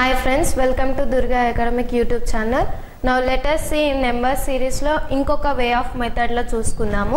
hi friends welcome to Durga academic YouTube channel now letters C number సిరీస్లో ఇంకొక way of మెథడ్లో చూసుకుందాము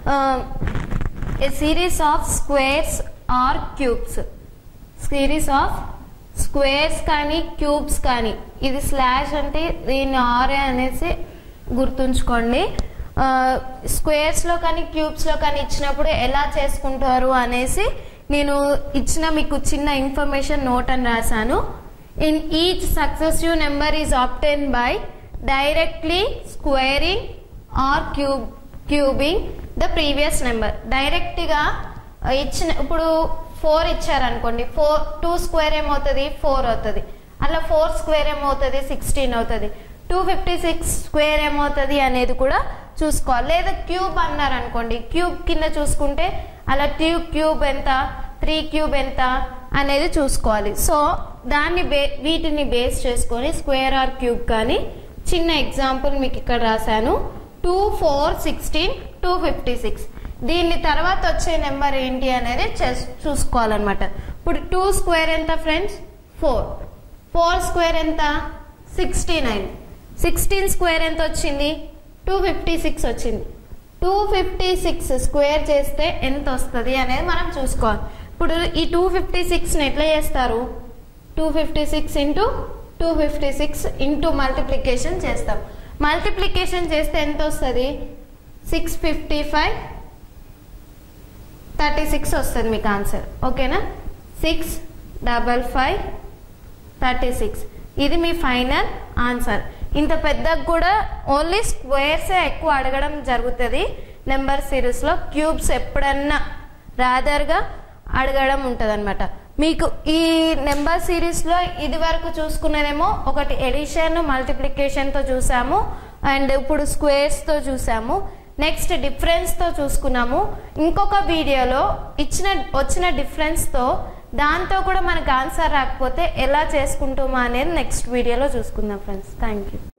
a series of squares or cubes series of squares కానీ cubes కానీ ఇది slash అంటే దీన్ని ఆరే అనేసి గుర్తుంచుకోండి స్క్వేర్స్లో కానీ క్యూబ్స్లో కానీ ఇచ్చినప్పుడు ఎలా చేసుకుంటారు అనేసి నేను ఇచ్చిన మీకు చిన్న ఇన్ఫర్మేషన్ నోట్ అని రాశాను in each successive number is often by directly squaring or cube cubing the previous number డైరెక్ట్గా ఇచ్చిన ఇప్పుడు ఫోర్ ఇచ్చారనుకోండి ఫోర్ టూ స్క్వేర్ ఏమవుతుంది ఫోర్ అవుతుంది అలా ఫోర్ స్క్వేర్ ఏమవుతుంది సిక్స్టీన్ అవుతుంది టూ ఫిఫ్టీ సిక్స్ స్క్వేర్ ఏమవుతుంది అనేది కూడా చూసుకోవాలి లేదా క్యూబ్ అన్నారు అనుకోండి క్యూబ్ కింద చూసుకుంటే అలా టూ క్యూబ్ ఎంత త్రీ క్యూబ్ ఎంత అనేది చూసుకోవాలి సో దాన్ని బే వీటిని బేస్ చేసుకొని స్క్వేర్ ఆర్ క్యూబ్ కానీ చిన్న ఎగ్జాంపుల్ మీకు ఇక్కడ రాశాను two four sixteen two fifty six దీని తర్వాత వచ్చే నెంబర్ ఏంటి అనేది చూసుకోవాలన్నమాట ఇప్పుడు టూ స్క్వేర్ ఎంత ఫ్రెండ్స్ ఫోర్ ఫోర్ స్క్వేర్ ఎంత సిక్స్టీ నైన్ సిక్స్టీన్ స్క్వేర్ ఎంత వచ్చింది టూ ఫిఫ్టీ సిక్స్ వచ్చింది టూ ఫిఫ్టీ సిక్స్ స్క్వేర్ చేస్తే ఎంత వస్తుంది అనేది మనం చూసుకోవాలి ఇప్పుడు ఈ టూ ఫిఫ్టీ సిక్స్ని ఎట్లా చేస్తారు two fifty six into two fifty six into multiplication చేస్తాం మల్టిప్లికేషన్ చేస్తే ఎంత వస్తుంది six fifty five thirty six వస్తుంది మీకు ఆన్సర్ ఓకేనా six double five thirty six ఇది మీ ఫైనల్ ఆన్సర్ ఇంత పెద్దగా కూడా ఓన్లీ స్క్వేర్సే ఎక్కువ అడగడం జరుగుతుంది నెంబర్ సిరీస్లో క్యూబ్స్ ఎప్పుడన్నా రాదర్గా అడగడం ఉంటుంది అనమాట మీకు ఈ నెంబర్ సిరీస్లో ఇది వరకు చూసుకున్నదేమో ఒకటి ఎడిషన్ మల్టిప్లికేషన్తో చూసాము అండ్ ఇప్పుడు స్క్వేర్స్తో చూసాము నెక్స్ట్ డిఫరెన్స్తో చూసుకున్నాము ఇంకొక వీడియోలో ఇచ్చిన వచ్చిన డిఫరెన్స్తో దాంతో కూడా మనకు ఆన్సర్ రాకపోతే ఎలా చేసుకుంటామా అనేది నెక్స్ట్ వీడియోలో చూసుకుందాం ఫ్రెండ్స్ థ్యాంక్ యూ